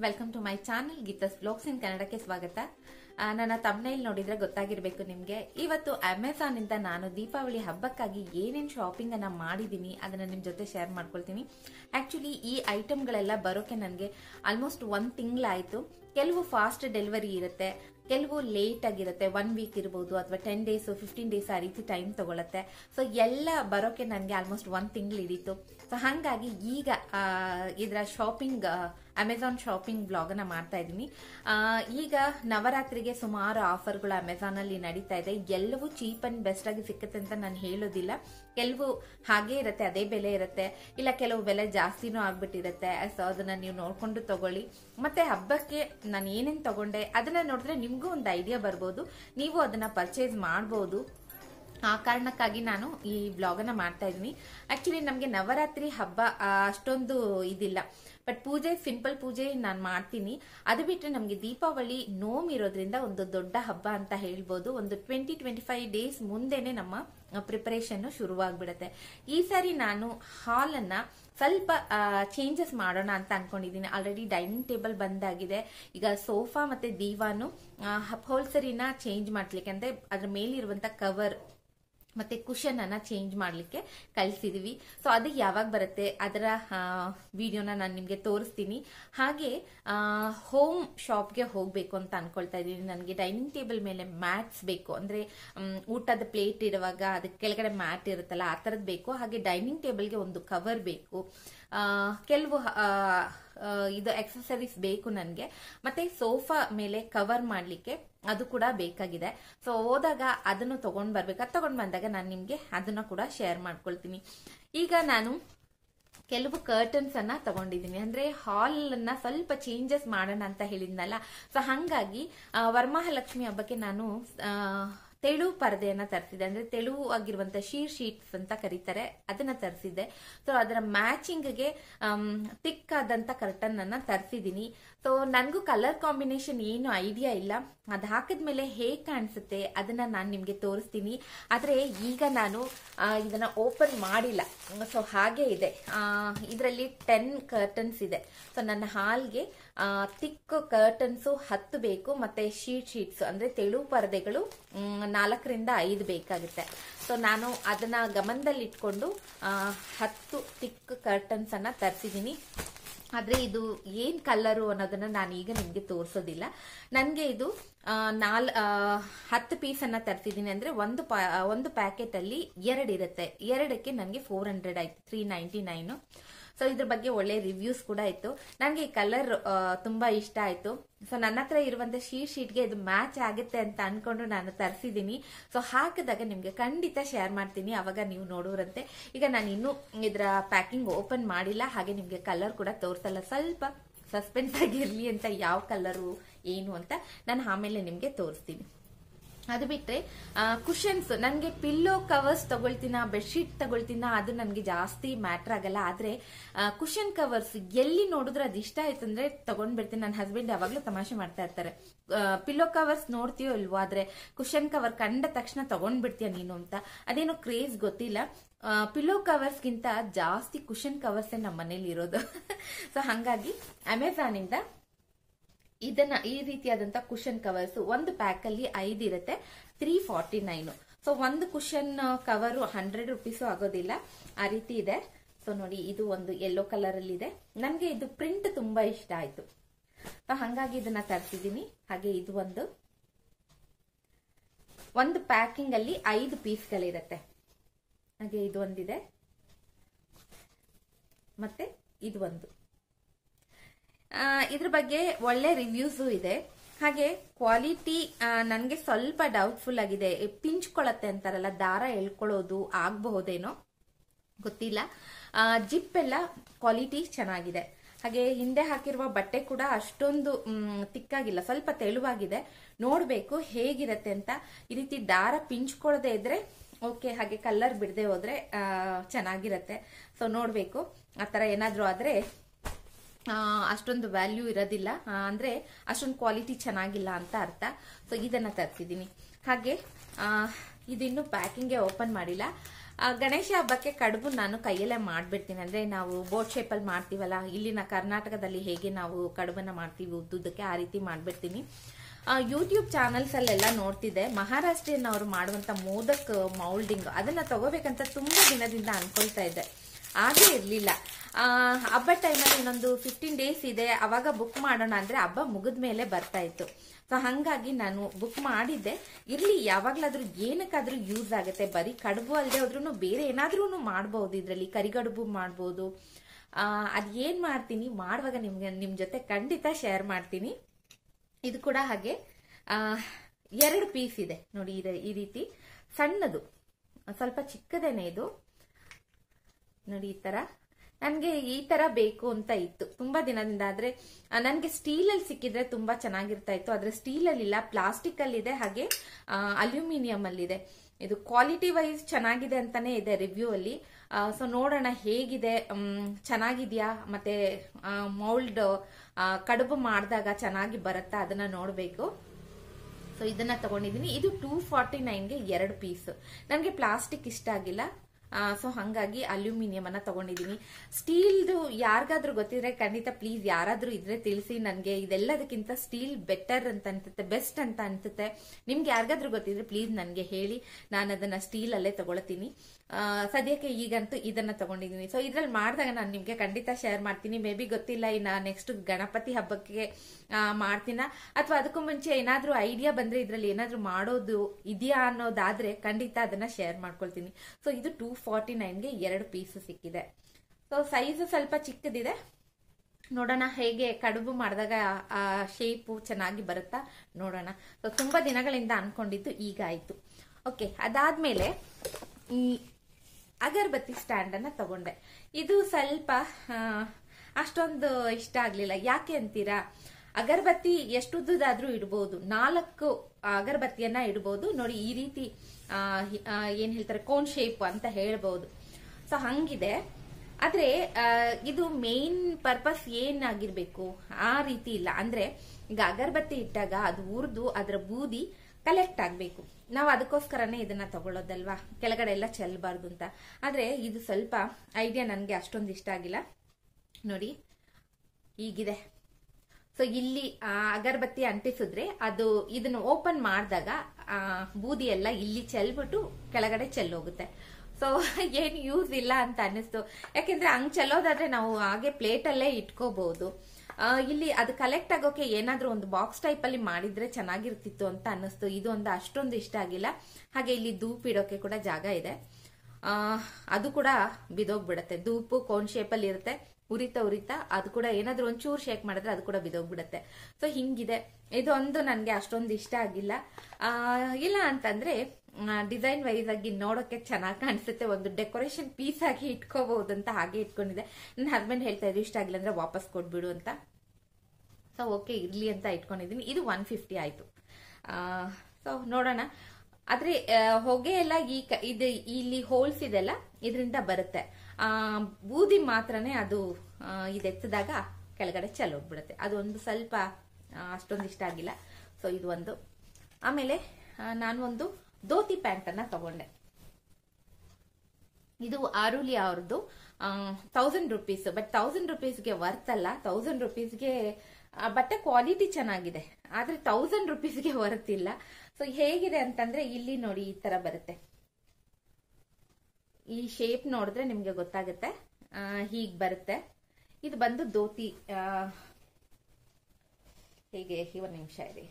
welcome to my channel Geetha's blogs in ಕನ್ನಡಕ್ಕೆ ಸ್ವಾಗತ ಆ, ನನ್ನ ತಮ್ಮನೇಲಿ ನೋಡಿದ್ರೆ ಗೊತ್ತಾಗಿರ್ಬೇಕು ನಿಮ್ಗೆ ಇವತ್ತು ಅಮೆಝಾನ್ ಇಂದ ನಾನು ದೀಪಾವಳಿ ಹಬ್ಬಕ್ಕಾಗಿ ಏನೇನ್ ಶಾಪಿಂಗ್ ಅನ್ನ ಮಾಡಿದೀನಿ ಅದನ್ನ ನಿಮ್ ಜೊತೆ ಶೇರ್ ಮಾಡ್ಕೊಳ್ತೀನಿ ಆಕ್ಚುಲಿ ಈ ಐಟಮ್ಗಳೆಲ್ಲ ಬರೋಕೆ ನನಗೆ ಆಲ್ಮೋಸ್ಟ್ ಒಂದ್ ತಿಂಗಳಾಯ್ತು ಕೆಲವು ಫಾಸ್ಟ್ ಡೆಲಿವರಿ ಇರುತ್ತೆ ಕೆಲವು ಲೇಟ್ ಆಗಿರುತ್ತೆ ಒನ್ ವೀಕ್ ಇರ್ಬೋದು ಅಥವಾ ಟೆನ್ ಡೇಸ್ ಫಿಫ್ಟೀನ್ ಡೇಸ್ ಆ ರೀತಿ ಟೈಮ್ ತಗೊಳತ್ತೆ ಸೊ ಎಲ್ಲ ಬರೋಕೆ ನನಗೆ ಆಲ್ಮೋಸ್ಟ್ ಒಂದ್ ತಿಂಗಳು ಹಿಡೀತು ಸೊ ಹಾಗಾಗಿ ಈಗ ಆ, ಇದರ ಶಾಪಿಂಗ್ ಅಮೆಝಾನ್ ಶಾಪಿಂಗ್ ಬ್ಲಾಗ್ ಅನ್ನ ಮಾಡ್ತಾ ಇದ್ದೀನಿ ಆ, ಈಗ ನವರಾತ್ರಿಗೆ ಸುಮಾರು ಆಫರ್ಗಳು ಅಮೆಝಾನ್ ಅಲ್ಲಿ ನಡೀತಾ ಇದೆ ಎಲ್ಲವೂ ಚೀಪ್ ಅಂಡ್ ಬೆಸ್ಟ್ ಆಗಿ ಸಿಕ್ಕುತ್ತೆ ಅಂತ ನಾನು ಹೇಳೋದಿಲ್ಲ ಕೆಲವು ಹಾಗೆ ಇರುತ್ತೆ ಅದೇ ಬೆಲೆ ಇರುತ್ತೆ ಇಲ್ಲ ಕೆಲವು ಬೆಲೆ ಜಾಸ್ತಿನೂ ಆಗ್ಬಿಟ್ಟಿರುತ್ತೆ ಸೊ ಅದನ್ನ ನೀವು ನೋಡ್ಕೊಂಡು ತಗೊಳ್ಳಿ ಮತ್ತೆ ಹಬ್ಬಕ್ಕೆ ನಾನು ಏನೇನ್ ತಗೊಂಡೆ ಅದನ್ನ ನೋಡಿದ್ರೆ ನಿಮ್ಗೂ ಒಂದು ಐಡಿಯಾ ಬರ್ಬೋದು ನೀವು ಅದನ್ನ ಪರ್ಚೇಸ್ ಮಾಡ್ಬೋದು ಆ ಕಾರಣಕ್ಕಾಗಿ ನಾನು ಈ ಬ್ಲಾಗ್ ಅನ್ನ ಮಾಡ್ತಾ ಇದ್ದೀನಿ ಆಕ್ಚುಲಿ ನಮಗೆ ನವರಾತ್ರಿ ಹಬ್ಬ ಆ, ಅಷ್ಟೊಂದು ಇದಿಲ್ಲ ಬಟ್ ಪೂಜೆ ಸಿಂಪಲ್ ಪೂಜೆ ನಾನು ಮಾಡ್ತೀನಿ ಅದು ಬಿಟ್ಟರೆ ನಮಗೆ ದೀಪಾವಳಿ ನೋಮ್ ಇರೋದ್ರಿಂದ ಒಂದು ದೊಡ್ಡ ಹಬ್ಬ ಅಂತ ಹೇಳ್ಬೋದು ಒಂದು ಟ್ವೆಂಟಿ ಟ್ವೆಂಟಿ ಫೈವ್ ಡೇಸ್ ಮುಂದೆನೆ ನಮ್ಮ ಪ್ರಿಪರೇಷನ್ ಶುರುವಾಗ್ಬಿಡುತ್ತೆ ಈ ಸಾರಿ ನಾನು ಹಾಲ್ ಅನ್ನ ಸ್ವಲ್ಪ ಚೇಂಜಸ್ ಮಾಡೋಣ ಅಂತ ಅನ್ಕೊಂಡಿದ್ದೀನಿ ಆಲ್ರೆಡಿ ಡೈನಿಂಗ್ ಟೇಬಲ್ ಬಂದಾಗಿದೆ ಈಗ ಸೋಫಾ ಮತ್ತೆ ದೀವಾನು ಹೋಲ್ಸರಿನ ಚೇಂಜ್ ಮಾಡ್ಲಿಕ್ಕೆ ಅಂದ್ರೆ ಅದ್ರ ಮೇಲಿರುವಂತ ಕವರ್ ಮತ್ತೆ ಕುಶನ್ ಅನ್ನ ಚೇಂಜ್ ಮಾಡ್ಲಿಕ್ಕೆ ಕಳಿಸಿದೀವಿ ಸೊ ಅದು ಯಾವಾಗ ಬರುತ್ತೆ ಅದರ ವಿಡಿಯೋನ ನಾನು ನಿಮ್ಗೆ ತೋರಿಸ್ತೀನಿ ಹಾಗೆ ಹೋಮ್ ಶಾಪ್ಗೆ ಹೋಗ್ಬೇಕು ಅಂತ ಅನ್ಕೊಳ್ತಾ ಇದ್ದೀನಿ ನನಗೆ ಡೈನಿಂಗ್ ಟೇಬಲ್ ಮೇಲೆ ಮ್ಯಾಟ್ಸ್ ಬೇಕು ಅಂದ್ರೆ ಮ್, ಊಟದ ಪ್ಲೇಟ್ ಇಡುವಾಗ ಅದಕ್ಕೆ ಕೆಳಗಡೆ ಮ್ಯಾಟ್ ಇರುತ್ತಲ್ಲ ಆ ತರದ್ ಬೇಕು ಹಾಗೆ ಡೈನಿಂಗ್ ಟೇಬಲ್ಗೆ ಒಂದು ಕವರ್ ಬೇಕು ಆ, ಕೆಲವು ಆ, ಆ, ಇದು ಎಕ್ಸಸರೀಸ್ ಬೇಕು ನನಗೆ ಮತ್ತೆ ಸೋಫಾ ಮೇಲೆ ಕವರ್ ಮಾಡ್ಲಿಕ್ಕೆ ಅದು ಕೂಡ ಬೇಕಾಗಿದೆ ಸೊ ಹೋದಾಗ ಅದನ್ನು ತಗೊಂಡ್ ಬರ್ಬೇಕು ಅದು ತಗೊಂಡ್ ಬಂದಾಗ ನಾನು ನಿಮ್ಗೆ ಅದನ್ನ ಕೂಡ ಶೇರ್ ಮಾಡ್ಕೊಳ್ತೀನಿ ಈಗ ನಾನು ಕೆಲವು ಕರ್ಟನ್ಸ್ ಅನ್ನ ತಗೊಂಡಿದ್ದೀನಿ ಅಂದ್ರೆ ಹಾಲ್ ಅನ್ನ ಸ್ವಲ್ಪ ಚೇಂಜಸ್ ಮಾಡೋಣ ಅಂತ ಹೇಳಿದ್ನಲ್ಲ ಸೊ ಹಂಗಾಗಿ ಆ, ವರಮಹಾಲಕ್ಷ್ಮಿ ಹಬ್ಬಕ್ಕೆ ನಾನು ಆ, ತೆಳು ಪರದೆಯನ್ನ ತರಿಸಿದೆ ಅಂದ್ರೆ ತೆಳು ಆಗಿರುವಂತ ಶೀರ್ ಶೀಟ್ಸ್ ಅಂತ ಕರೀತಾರೆ ಅದನ್ನ ತರಿಸಿದ್ದೆ ಸೊ ಅದರ ಮ್ಯಾಚಿಂಗ್ಗೆ ತಿಕ್ ಆದಂತ ಕರ್ಟನ್ ಅನ್ನ ತರಿಸಿದೀನಿ ಸೊ ನನಗೂ ಕಲರ್ ಕಾಂಬಿನೇಷನ್ ಏನು ಐಡಿಯಾ ಇಲ್ಲ ಅದು ಹಾಕಿದ್ಮೇಲೆ ಹೇಗ್ ಕಾಣಿಸುತ್ತೆ ಅದನ್ನ ನಾನು ನಿಮ್ಗೆ ತೋರಿಸ್ತೀನಿ ಆದ್ರೆ ಈಗ ನಾನು ಆ, ಇದನ್ನ ಓಪನ್ ಮಾಡಿಲ್ಲ ಸೊ ಹಾಗೆ ಇದೆ ಇದರಲ್ಲಿ ಟೆನ್ ಕರ್ಟನ್ಸ್ ಇದೆ ಸೊ ನನ್ನ ಹಾಲ್ಗೆ ತಿಕ್ ಕರ್ಟನ್ಸ್ ಹತ್ತು ಬೇಕು ಮತ್ತೆ ಶೀಟ್ ಶೀಟ್ಸ್ ಅಂದ್ರೆ ತೆಳು ಪರದೆಗಳು ಮ್, ನಾಲ್ಕರಿಂದ ಐದು ಬೇಕಾಗುತ್ತೆ ಸೊ ನಾನು ಅದನ್ನ ಗಮನದಲ್ಲಿ ಇಟ್ಕೊಂಡು ಆ, ಹತ್ತು ತಿಕ್ ಕರ್ಟನ್ಸ್ ಅನ್ನ ತರಿಸಿದೀನಿ ಆದ್ರೆ ಇದು ಏನ್ ಕಲರು ಅನ್ನೋದನ್ನ ನಾನು ಈಗ ನಿಮ್ಗೆ ತೋರಿಸೋದಿಲ್ಲ ನನ್ಗೆ ಇದು ಆ, ನಾಲ್ ಆ, ಹತ್ತು ಪೀಸ್ ಅನ್ನ ತರ್ತಿದ್ದೀನಿ ಅಂದ್ರೆ ಒಂದು ಪಾ- ಒಂದು ಪ್ಯಾಕೆಟ್ ಅಲ್ಲಿ ಎರಡು ಇರುತ್ತೆ ಎರಡಕ್ಕೆ ನನಗೆ ಫೋರ್ ಹಂಡ್ರೆಡ್ ಆಯ್ತು ತ್ರೀ ನೈಂಟಿ ನೈನ್ ಸೊ ಇದ್ರ ಬಗ್ಗೆ ಒಳ್ಳೆ ರಿವ್ಯೂಸ್ ಕೂಡ ಇತ್ತು ನನಗೆ ಈ ಕಲರ್ ತುಂಬಾ ಇಷ್ಟ ಆಯ್ತು ಸೊ ನನ್ನ ಹತ್ರ ಇರುವಂತ ಶೀಟ್ ಶೀಟ್ಗೆ ಇದು ಮ್ಯಾಚ್ ಆಗುತ್ತೆ ಅಂತ ಅನ್ಕೊಂಡು ನಾನು ತರಿಸಿದ್ದೀನಿ ಸೊ ಹಾಕಿದಾಗ ನಿಮ್ಗೆ ಖಂಡಿತ ಶೇರ್ ಮಾಡ್ತೀನಿ ಅವಾಗ ನೀವು ನೋಡೋರಂತೆ ಈಗ ನಾನು ಇನ್ನೂ ಇದರ ಪ್ಯಾಕಿಂಗ್ ಓಪನ್ ಮಾಡಿಲ್ಲ ಹಾಗೆ ನಿಮ್ಗೆ ಕಲರ್ ಕೂಡ ತೋರಿಸಲ್ಲ ಸ್ವಲ್ಪ ಸಸ್ಪೆನ್ಸ್ ಆಗಿರ್ಲಿ ಅಂತ ಯಾವ ಕಲರು ಏನು ಅಂತ ನಾನು ಆಮೇಲೆ ನಿಮ್ಗೆ ತೋರಿಸ್ತೀನಿ ಅದು ಬಿಟ್ರೆ ಕುಶನ್ಸ್ ನನಗೆ ಪಿಲ್ಲೋ ಕವರ್ಸ್ ತಗೊಳ್ತೀನ ಬೆಡ್ಶೀಟ್ ತಗೊಳ್ತೀನ ಅದು ನನಗೆ ಜಾಸ್ತಿ ಮ್ಯಾಟರ್ ಆಗಲ್ಲ ಆದ್ರೆ ಕುಶನ್ ಕವರ್ಸ್ ಎಲ್ಲಿ ನೋಡಿದ್ರೆ ಅದು ಇಷ್ಟ ಆಯ್ತು ಅಂದ್ರೆ ತಗೊಂಡ್ಬಿಡ್ತೀನಿ ನನ್ನ ಹಸ್ಬೆಂಡ್ ಯಾವಾಗ್ಲೂ ತಮಾಷೆ ಮಾಡ್ತಾ ಇರ್ತಾರೆ ಪಿಲ್ಲೋ ಕವರ್ಸ್ ನೋಡ್ತೀಯೋ ಇಲ್ವೋ ಆದ್ರೆ ಕುಶನ್ ಕವರ್ ಕಂಡ ತಕ್ಷಣ ತಗೊಂಡ್ಬಿಡ್ತೀಯ ನೀನು ಅಂತ ಅದೇನೋ ಕ್ರೇಜ್ ಗೊತ್ತಿಲ್ಲ ಪಿಲ್ಲೋ ಕವರ್ಸ್ಗಿಂತ ಜಾಸ್ತಿ ಕುಶನ್ ಕವರ್ಸ್ ನಮ್ಮ ಮನೇಲಿ ಇರೋದು ಸೊ ಹಂಗಾಗಿ ಅಮೆಝಾನ್ ಇಂದ ಇದನ್ನ ಈ ರೀತಿಯಾದಂತ ಕುಶನ್ ಕವರ್ಸ್ ಒಂದು ಪ್ಯಾಕ್ ಅಲ್ಲಿ ಐದು ಇರುತ್ತೆ ತ್ರೀ ಫಾರ್ಟಿ ನೈನ್ ಸೊ ಒಂದು ಕುಶನ್ ಕವರ್ ಹಂಡ್ರೆಡ್ ರುಪೀಸು ಆಗೋದಿಲ್ಲ ಆ ರೀತಿ ಇದೆ ಸೊ ನೋಡಿ ಇದು ಒಂದು ಯೆಲ್ಲೋ ಕಲರ್ ಅಲ್ಲಿ ಇದೆ ನನಗೆ ಇದು ಪ್ರಿಂಟ್ ತುಂಬಾ ಇಷ್ಟ ಆಯ್ತು ಸೊ ಹಂಗಾಗಿ ಇದನ್ನ ತರಿಸಿದೀನಿ ಹಾಗೆ ಇದು ಒಂದು ಒಂದು ಪ್ಯಾಕಿಂಗ್ ಅಲ್ಲಿ ಐದು ಪೀಸ್ಗಳಿರುತ್ತೆ ಹಾಗೆ ಇದು ಒಂದಿದೆ ಮತ್ತೆ ಇದು ಒಂದು ಆ, ಇದ್ರ ಬಗ್ಗೆ ಒಳ್ಳೆ ರಿವ್ಯೂಸು ಇದೆ ಹಾಗೆ ಕ್ವಾಲಿಟಿ ನನಗೆ ಸ್ವಲ್ಪ ಡೌಟ್ಫುಲ್ ಆಗಿದೆ ಪಿಂಚ್ಕೊಳತ್ತೆ ಅಂತಾರಲ್ಲ ದಾರ ಎಳ್ಕೊಳ್ಳೋದು ಆಗಬಹುದೇನೋ ಗೊತ್ತಿಲ್ಲ ಜಿಪ್ ಎಲ್ಲ ಕ್ವಾಲಿಟಿ ಚೆನ್ನಾಗಿದೆ ಹಾಗೆ ಹಿಂದೆ ಹಾಕಿರುವ ಬಟ್ಟೆ ಕೂಡ ಅಷ್ಟೊಂದು ಮ್, ತಿಕ್ಕಾಗಿಲ್ಲ ಸ್ವಲ್ಪ ತೆಳುವಾಗಿದೆ ನೋಡ್ಬೇಕು ಹೇಗಿರತ್ತೆ ಅಂತ ಈ ರೀತಿ ದಾರ ಪಿಂಚ್ಕೊಳ್ಳದೆ ಇದ್ರೆ ಓಕೆ ಹಾಗೆ ಕಲರ್ ಬಿಡದೆ ಹೋದ್ರೆ ಆ, ಚೆನ್ನಾಗಿರತ್ತೆ ಸೊ ನೋಡ್ಬೇಕು ಆ ತರ ಏನಾದ್ರೂ ಆದ್ರೆ ಆ, ಅಷ್ಟೊಂದು ವ್ಯಾಲ್ಯೂ ಇರೋದಿಲ್ಲ ಆ, ಅಂದ್ರೆ ಅಷ್ಟೊಂದು ಕ್ವಾಲಿಟಿ ಚೆನ್ನಾಗಿಲ್ಲ ಅಂತ ಅರ್ಥ ಸೊ ಇದನ್ನ ತರ್ತಿದ್ದೀನಿ ಹಾಗೆ ಆ, ಇದಿನ್ನು ಪ್ಯಾಕಿಂಗ್ಗೆ ಓಪನ್ ಮಾಡಿಲ್ಲ ಆ, ಗಣೇಶ ಹಬ್ಬಕ್ಕೆ ಕಡುಬು ನಾನು ಕೈಯಲ್ಲೇ ಮಾಡ್ಬಿಡ್ತೀನಿ ಅಂದ್ರೆ ನಾವು ಬೋಟ್ ಶೇಪಲ್ಲಿ ಮಾಡ್ತೀವಲ್ಲ ಇಲ್ಲಿನ ಕರ್ನಾಟಕದಲ್ಲಿ ಹೇಗೆ ನಾವು ಕಡುಬನ್ನ ಮಾಡ್ತೀವಿ ಉದ್ದುದಕ್ಕೆ ಆ ರೀತಿ ಮಾಡ್ಬಿಡ್ತೀನಿ ಯೂಟ್ಯೂಬ್ ಚಾನಲ್ಸ್ ಅಲ್ಲೆಲ್ಲ ನೋಡ್ತಿದ್ದೆ ಮಹಾರಾಷ್ಟ್ರೀಯನ್ ಅವರು ಮಾಡುವಂತ ಮೋದಕ್ ಮೌಲ್ಡಿಂಗ್ ಅದನ್ನ ತಗೋಬೇಕಂತ ತುಂಬಾ ದಿನದಿಂದ ಅನ್ಕೊಳ್ತಾ ಇದ್ದೆ ಹಾಗೆ ಇರ್ಲಿಲ್ಲ ಆ, ಹಬ್ಬ ಟೈಮಲ್ಲಿ ಇನ್ನೊಂದು ಫಿಫ್ಟೀನ್ ಡೇಸ್ ಇದೆ ಅವಾಗ ಬುಕ್ ಮಾಡೋಣ ಅಂದ್ರೆ ಹಬ್ಬ ಮುಗಿದ ಮೇಲೆ ಬರ್ತಾ ಇತ್ತು ಸೊ ಹಂಗಾಗಿ ನಾನು ಬುಕ್ ಮಾಡಿದ್ದೆ ಇರ್ಲಿ ಯಾವಾಗ್ಲಾದ್ರೂ ಏನಕ್ಕಾದ್ರೂ ಯೂಸ್ ಆಗುತ್ತೆ ಬರೀ ಕಡುಬು ಅಲ್ಲದೆ ಹೋದ್ರೂ ಬೇರೆ ಏನಾದ್ರೂ ಮಾಡ್ಬೋದು ಇದರಲ್ಲಿ ಕರಿಗಡುಬು ಮಾಡ್ಬೋದು ಅದ್ ಏನ್ ಮಾಡ್ತೀನಿ ಮಾಡುವಾಗ ನಿಮ್ಗೆ ನಿಮ್ ಜೊತೆ ಖಂಡಿತ ಶೇರ್ ಮಾಡ್ತೀನಿ ಇದು ಕೂಡ ಹಾಗೆ ಆ, ಎರಡು ಪೀಸ್ ಇದೆ ನೋಡಿ ಇದೆ ಈ ರೀತಿ ಸಣ್ಣದು ಸ್ವಲ್ಪ ಚಿಕ್ಕದೇನೆ ಇದು ನೋಡಿ ಈ ತರ ನನ್ಗೆ ಈ ತರ ಬೇಕು ಅಂತ ಇತ್ತು ತುಂಬಾ ದಿನದಿಂದ ಆದ್ರೆ ನನ್ಗೆ ಸ್ಟೀಲ್ ಅಲ್ಲಿ ಸಿಕ್ಕಿದ್ರೆ ತುಂಬಾ ಚೆನ್ನಾಗಿರ್ತಾ ಇತ್ತು ಆದ್ರೆ ಸ್ಟೀಲ್ ಅಲ್ಲಿ ಇಲ್ಲ ಪ್ಲಾಸ್ಟಿಕ್ ಅಲ್ಲಿ ಇದೆ ಹಾಗೆ ಅಲ್ಯೂಮಿನಿಯಂ ಅಲ್ಲಿ ಇದೆ ಇದು ಕ್ವಾಲಿಟಿ ವೈಸ್ ಚೆನ್ನಾಗಿದೆ ಅಂತಾನೆ ಇದೆ ರಿವ್ಯೂ ಅಲ್ಲಿ ಸೊ ನೋಡೋಣ ಹೇಗಿದೆ ಮ್, ಚೆನ್ನಾಗಿದ್ಯಾ ಮತ್ತೆ ಮೌಲ್ಡ್ ಕಡುಬು ಮಾಡಿದಾಗ ಚೆನ್ನಾಗಿ ಬರುತ್ತಾ ಅದನ್ನ ನೋಡ್ಬೇಕು ಸೊ ಇದನ್ನ ತಗೊಂಡಿದ್ದೀನಿ ಇದು ಟೂ ಫಾರ್ಟಿ ನೈನ್ಗೆ ಎರಡು ಪೀಸ್ ನನಗೆ ಪ್ಲಾಸ್ಟಿಕ್ ಇಷ್ಟ ಆಗಿಲ್ಲ ಸೊ ಹಂಗಾಗಿ ಅಲ್ಯೂಮಿನಿಯಂ ಅನ್ನ ತಗೊಂಡಿದ್ದೀನಿ ಸ್ಟೀಲ್ದು ಯಾರಿಗಾದ್ರೂ ಗೊತ್ತಿದ್ರೆ ಖಂಡಿತ ಪ್ಲೀಸ್ ಯಾರಾದ್ರೂ ಇದ್ರೆ ತಿಳಿಸಿ ನನಗೆ ಇದೆಲ್ಲದಕ್ಕಿಂತ ಸ್ಟೀಲ್ ಬೆಟರ್ ಅಂತ ಅನ್ಸುತ್ತೆ ಬೆಸ್ಟ್ ಅಂತ ಅನ್ಸುತ್ತೆ ನಿಮ್ಗೆ ಯಾರಿಗಾದ್ರೂ ಗೊತ್ತಿದ್ರೆ ಪ್ಲೀಸ್ ನನಗೆ ಹೇಳಿ ನಾನು ಅದನ್ನ ಸ್ಟೀಲ್ ಅಲ್ಲೇ ತಗೊಳ್ತೀನಿ ಆ, ಸದ್ಯಕ್ಕೆ ಈಗಂತೂ ಇದನ್ನ ತಗೊಂಡಿದ್ದೀನಿ ಸೊ ಇದ್ರಲ್ಲಿ ಮಾಡಿದಾಗ ನಾನು ನಿಮ್ಗೆ ಖಂಡಿತ ಶೇರ್ ಮಾಡ್ತೀನಿ ಮೇ ಬಿ ಗೊತ್ತಿಲ್ಲ ಇನ್ನ ನೆಕ್ಸ್ಟ್ ಗಣಪತಿ ಹಬ್ಬಕ್ಕೆ ಆ, ಮಾಡ್ತೀನ ಅಥವಾ ಅದಕ್ಕೂ ಮುಂಚೆ ಏನಾದ್ರೂ ಐಡಿಯಾ ಬಂದ್ರೆ ಇದ್ರಲ್ಲಿ ಏನಾದ್ರೂ ಮಾಡೋದು ಇದೆಯಾ ಅನ್ನೋದಾದ್ರೆ ಖಂಡಿತ ಅದನ್ನ ಶೇರ್ ಮಾಡ್ಕೊಳ್ತೀನಿ ಸೊ ಇದು ಟೂ ಫಾರ್ಟಿ ನೈನ್ಗೆ ಎರಡು ಪೀಸ್ ಸಿಕ್ಕಿದೆ ಸೊ ಸೈಜ್ ಸ್ವಲ್ಪ ಚಿಕ್ಕದಿದೆ ನೋಡೋಣ ಹೇಗೆ ಕಡುಬು ಮಾಡಿದಾಗ ಆ ಶೇಪು ಚೆನ್ನಾಗಿ ಬರುತ್ತಾ ನೋಡೋಣ ಸೊ ತುಂಬಾ ದಿನಗಳಿಂದ ಅನ್ಕೊಂಡಿದ್ದು ಈಗ ಆಯ್ತು ಓಕೆ ಅದಾದ್ಮೇಲೆ ಈ ಅಗರಬತ್ತಿ ಸ್ಟ್ಯಾಂಡ್ ಅನ್ನ ತಗೊಂಡೆ ಇದು ಸ್ವಲ್ಪ ಆ, ಅಷ್ಟೊಂದು ಇಷ್ಟ ಆಗ್ಲಿಲ್ಲ ಯಾಕೆ ಅಂತೀರಾ ಅಗರಬತ್ತಿ ಎಷ್ಟು ಉದ್ದದಾದ್ರೂ ಇಡ್ಬೋದು ನಾಲ್ಕು ಅಗರಬತ್ತಿಯನ್ನ ಇಡ್ಬೋದು ನೋಡಿ ಈ ರೀತಿ ಆ, ಹಿ- ಆ, ಏನ್ ಹೇಳ್ತಾರೆ ಕೋನ್ ಶೇಪ್ ಅಂತ ಹೇಳ್ಬೋದು ಸೊ ಹಂಗಿದೆ ಆದ್ರೆ ಆ, ಇದು ಮೇನ್ ಪರ್ಪಸ್ ಏನಾಗಿರ್ಬೇಕು ಆ ರೀತಿ ಇಲ್ಲ ಅಂದ್ರೆ ಈಗ ಅಗರಬತ್ತಿ ಇಟ್ಟಾಗ ಅದು ಉರಿದು ಅದರ ಬೂದಿ ಕಲೆಕ್ಟ್ ಆಗ್ಬೇಕು ನಾವು ಅದಕ್ಕೋಸ್ಕರನೇ ಇದನ್ನ ತಗೊಳ್ಳೋದಲ್ವಾ ಕೆಳಗಡೆ ಎಲ್ಲ ಚೆಲ್ಲಬಾರ್ದು ಅಂತ ಆದ್ರೆ ಇದು ಸ್ವಲ್ಪ ಐಡಿಯಾ ನನಗೆ ಅಷ್ಟೊಂದು ಇಷ್ಟ ಆಗಿಲ್ಲ ನೋಡಿ ಹೀಗಿದೆ ಸೊ ಇಲ್ಲಿ ಆ, ಅಗರಬತ್ತಿ ಅಂಟಿಸಿದ್ರೆ ಅದು ಇದನ್ನ ಓಪನ್ ಮಾಡಿದಾಗ ಆ, ಬೂದಿ ಎಲ್ಲ ಇಲ್ಲಿ ಚೆಲ್ಬಿಟ್ಟು ಕೆಳಗಡೆ ಚೆಲ್ಲೋಗುತ್ತೆ ಸೊ ಏನ್ ಯೂಸ್ ಇಲ್ಲ ಅಂತ ಅನ್ನಿಸ್ತು ಯಾಕೆಂದ್ರೆ ಹಂಗ್ ಚೆಲ್ಲೋದಾದ್ರೆ ನಾವು ಹಾಗೆ ಪ್ಲೇಟ್ ಅಲ್ಲೇ ಇಟ್ಕೋಬಹುದು ಆ, ಇಲ್ಲಿ ಅದು ಕಲೆಕ್ಟ್ ಆಗೋಕೆ ಏನಾದ್ರೂ ಒಂದು ಬಾಕ್ಸ್ ಟೈಪ್ ಅಲ್ಲಿ ಮಾಡಿದ್ರೆ ಚೆನ್ನಾಗಿರ್ತಿತ್ತು ಅಂತ ಅನ್ನಿಸ್ತು ಇದು ಒಂದು ಅಷ್ಟೊಂದು ಇಷ್ಟ ಆಗಿಲ್ಲ ಹಾಗೆ ಇಲ್ಲಿ ಧೂಪ್ ಇಡೋಕೆ ಕೂಡ ಜಾಗ ಇದೆ ಆ, ಅದು ಕೂಡ ಬಿದೋಗ್ಬಿಡತ್ತೆ ಧೂಪು ಕೋನ್ ಶೇಪ್ ಅಲ್ಲಿ ಇರುತ್ತೆ ಉರಿತಾ ಉರಿತಾ ಅದು ಕೂಡ ಏನಾದ್ರೂ ಒಂಚೂರು ಶೇಕ್ ಮಾಡಿದ್ರೆ ಅದು ಕೂಡ ಬಿದೋಗ್ಬಿಡತ್ತೆ ಸೊ ಹಿಂಗಿದೆ ಇದೊಂದು ನನಗೆ ಅಷ್ಟೊಂದು ಇಷ್ಟ ಆಗಿಲ್ಲ ಆ, ಇಲ್ಲ ಅಂತಂದ್ರೆ ಡಿಸೈನ್ ವೈಸ್ ಆಗಿ ನೋಡೋಕೆ ಚೆನ್ನಾಗಿ ಕಾಣಿಸುತ್ತೆ ಒಂದು ಡೆಕೋರೇಷನ್ ಪೀಸ್ ಆಗಿ ಇಟ್ಕೋಬಹುದು ಅಂತ ಹಾಗೆ ಇಟ್ಕೊಂಡಿದೆ ನನ್ನ ಹಸ್ಬೆಂಡ್ ಹೇಳ್ತಾ ಇದ್ರು ಇಷ್ಟ ಆಗಿಲ್ಲ ಅಂದ್ರೆ ವಾಪಸ್ ಕೊಟ್ಬಿಡು ಅಂತ ಸೊ ಓಕೆ ಇರ್ಲಿ ಅಂತ ಇಟ್ಕೊಂಡಿದ್ದೀನಿ ಇದು ಒನ್ ಫಿಫ್ಟಿ ಆಯ್ತು ಸೊ ನೋಡೋಣ ಆದ್ರೆ ಆ, ಹೊಗೆ ಎಲ್ಲ ಈ ಕ- ಇದು ಇಲ್ಲಿ ಹೋಲ್ಸ್ ಇದೆಲ್ಲ ಇದರಿಂದ ಬರುತ್ತೆ ಆ, ಬೂದಿ ಮಾತ್ರನೇ ಅದು ಆ, ಇದೆತ್ತಿದಾಗ ಕೆಳಗಡೆ ಚೆಲ್ಲೋಗ್ಬಿಡುತ್ತೆ ಅದು ಒಂದು ಸ್ವಲ್ಪ ಆ, ಅಷ್ಟೊಂದು ಇಷ್ಟ ಆಗಿಲ್ಲ ಸೊ ಇದು ಒಂದು ಆಮೇಲೆ ಆ, ನಾನು ಒಂದು ಧೋತಿ ಪ್ಯಾಂಟ್ ಅನ್ನ ತಗೊಂಡೆ ಇದು ಆರುಲಿ ಅವ್ರದ್ದು ತೌಸಂಡ್ ರುಪೀಸ್ ಬಟ್ ತೌಸಂಡ್ ರುಪೀಸ್ಗೆ ವರ್ತ್ ಅಲ್ಲ ತೌಸಂಡ್ ರುಪೀಸ್ಗೆ ಬಟ್ಟೆ ಕ್ವಾಲಿಟಿ ಚೆನ್ನಾಗಿದೆ ಆದ್ರೆ ತೌಸಂಡ್ ರುಪೀಸ್ಗೆ ವರ್ತ್ ಇಲ್ಲ ಸೊ ಹೇಗಿದೆ ಅಂತಂದ್ರೆ ಇಲ್ಲಿ ನೋಡಿ ಈ ತರ ಬರುತ್ತೆ ಈ ಶೇಪ್ ನೋಡಿದ್ರೆ ನಿಮ್ಗೆ ಗೊತ್ತಾಗುತ್ತೆ ಹೀಗ್ ಬರುತ್ತೆ ಇದು ಬಂದು ಧೋತಿ ಆ, ಹೇಗೆ ಒಂದು ನಿಮಿಷ ಇರಿ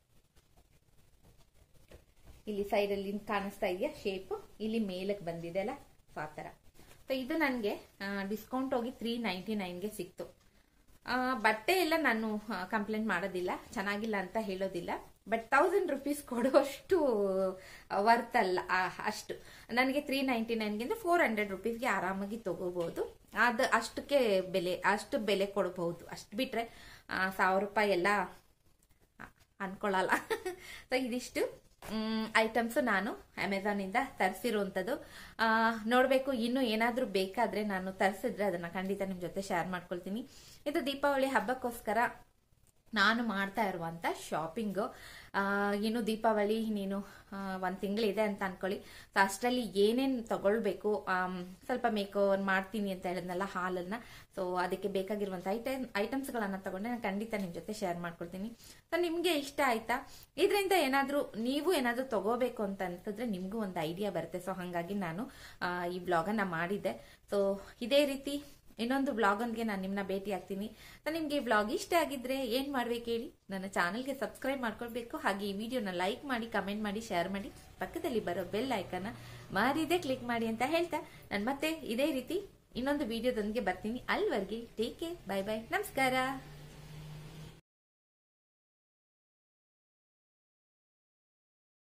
ಇಲ್ಲಿ ಸೈಡ್ ಅಲ್ಲಿ ಕಾಣಿಸ್ತಾ ಇದೆಯಾ ಶೇಪ್ ಇಲ್ಲಿ ಮೇಲಕ್ಕೆ ಬಂದಿದೆ ಅಲ್ಲ ಸೊ ಆ ತರ ಸೊ ಇದು ನನಗೆ ಡಿಸ್ಕೌಂಟ್ ಹೋಗಿ ತ್ರೀ ನೈಂಟಿ ನೈನ್ಗೆ ಸಿಕ್ತು ಆ, ಬಟ್ಟೆ ಎಲ್ಲ ನಾನು ಕಂಪ್ಲೇಂಟ್ ಮಾಡೋದಿಲ್ಲ ಚೆನ್ನಾಗಿಲ್ಲ ಅಂತ ಹೇಳೋದಿಲ್ಲ ಬಟ್ ತೌಸಂಡ್ ರುಪೀಸ್ ಕೊಡುವಷ್ಟು ವರ್ತ್ ಅಲ್ಲ ಆ, ಅಷ್ಟು ನನಗೆ ತ್ರೀ ನೈಂಟಿ ನೈನ್ಗಿಂತ ಫೋರ್ ಹಂಡ್ರೆಡ್ ರುಪೀಸ್ಗೆ ಆರಾಮಾಗಿ ತಗೋಬಹುದು ಅದು ಅಷ್ಟಕ್ಕೆ ಬೆಲೆ ಅಷ್ಟು ಬೆಲೆ ಕೊಡಬಹುದು ಅಷ್ಟು ಬಿಟ್ರೆ ಆ, ಸಾವಿರ ರೂಪಾಯಿ ಎಲ್ಲ ಅನ್ಕೊಳ್ಳಲ್ಲ ಸೊ ಇದಿಷ್ಟು ಐಟಮ್ಸ್ ನಾನು ಅಮೆಝಾನ್ ಇಂದ ತರಿಸಿರುವಂತದ್ದು ನೋಡ್ಬೇಕು ಇನ್ನು ಏನಾದ್ರೂ ಬೇಕಾದ್ರೆ ನಾನು ತರಿಸಿದ್ರೆ ಅದನ್ನ ಖಂಡಿತ ನಿಮ್ ಜೊತೆ ಶೇರ್ ಮಾಡ್ಕೊಳ್ತೀನಿ ಇದು ದೀಪಾವಳಿ ಹಬ್ಬಕ್ಕೋಸ್ಕರ ನಾನು ಮಾಡ್ತಾ ಇರುವಂತ ಶಾಪಿಂಗ್ ಆ, ಇನ್ನು ದೀಪಾವಳಿ ನೀನು ಒಂದು ತಿಂಗಳಿದೆ ಅಂತ ಅನ್ಕೊಳ್ಳಿ ಸೊ ಅಷ್ಟರಲ್ಲಿ ಏನೇನು ತಗೊಳ್ಬೇಕು ಆಮ್, ಸ್ವಲ್ಪ ಮೇಕ್ ಓವರ್ ಮಾಡ್ತೀನಿ ಅಂತ ಹೇಳಿದ್ನಲ್ಲ ಹಾಲನ್ನ ಸೊ ಅದಕ್ಕೆ ಬೇಕಾಗಿರುವಂಥ ಐಟಮ್ ಐಟಮ್ಸ್ಗಳನ್ನು ತಗೊಂಡೆ ನಾನು ಖಂಡಿತ ನಿಮ್ಮ ಜೊತೆ ಶೇರ್ ಮಾಡ್ಕೊಳ್ತೀನಿ ಸೊ ನಿಮಗೆ ಇಷ್ಟ ಆಯ್ತಾ ಇದರಿಂದ ಏನಾದರೂ ನೀವು ಏನಾದರೂ ತಗೋಬೇಕು ಅಂತ ಅನ್ಸಿದ್ರೆ ನಿಮಗೂ ಒಂದು ಐಡಿಯಾ ಬರುತ್ತೆ ಸೊ ಹಾಗಾಗಿ ನಾನು ಆ, ಈ ಬ್ಲಾಗನ್ನು ಮಾಡಿದ್ದೆ ಸೊ ಇದೇ ರೀತಿ ಇನ್ನೊಂದು ಬ್ಲಾಗ್ ಒಂದಿಗೆ ನಾನು ನಿಮ್ಮನ್ನ ಭೇಟಿ ಆಗ್ತೀನಿ ಸೊ ನಿಮಗೆ ಈ ಬ್ಲಾಗ್ ಇಷ್ಟ ಆಗಿದ್ರೆ ಏನು ಮಾಡ್ಬೇಕು ಹೇಳಿ ನನ್ನ ಚಾನಲ್ಗೆ ಸಬ್ಸ್ಕ್ರೈಬ್ ಮಾಡ್ಕೊಳ್ಬೇಕು ಹಾಗೆ ಈ ವಿಡಿಯೋನ ಲೈಕ್ ಮಾಡಿ ಕಮೆಂಟ್ ಮಾಡಿ ಶೇರ್ ಮಾಡಿ ಪಕ್ಕದಲ್ಲಿ ಬರೋ ಬೆಲ್ ಐಕನ್ನ ಮಾರಿದೆ ಕ್ಲಿಕ್ ಮಾಡಿ ಅಂತ ಹೇಳ್ತಾ ನಾನು ಮತ್ತೆ ಇದೇ ರೀತಿ ಇನ್ನೊಂದು ವಿಡಿಯೋದೊಂದಿಗೆ ಬರ್ತೀನಿ ಅಲ್ಲಿವರೆಗೆ ಟೇಕ್ ಕೇರ್ ಬೈ ಬೈ ನಮಸ್ಕಾರ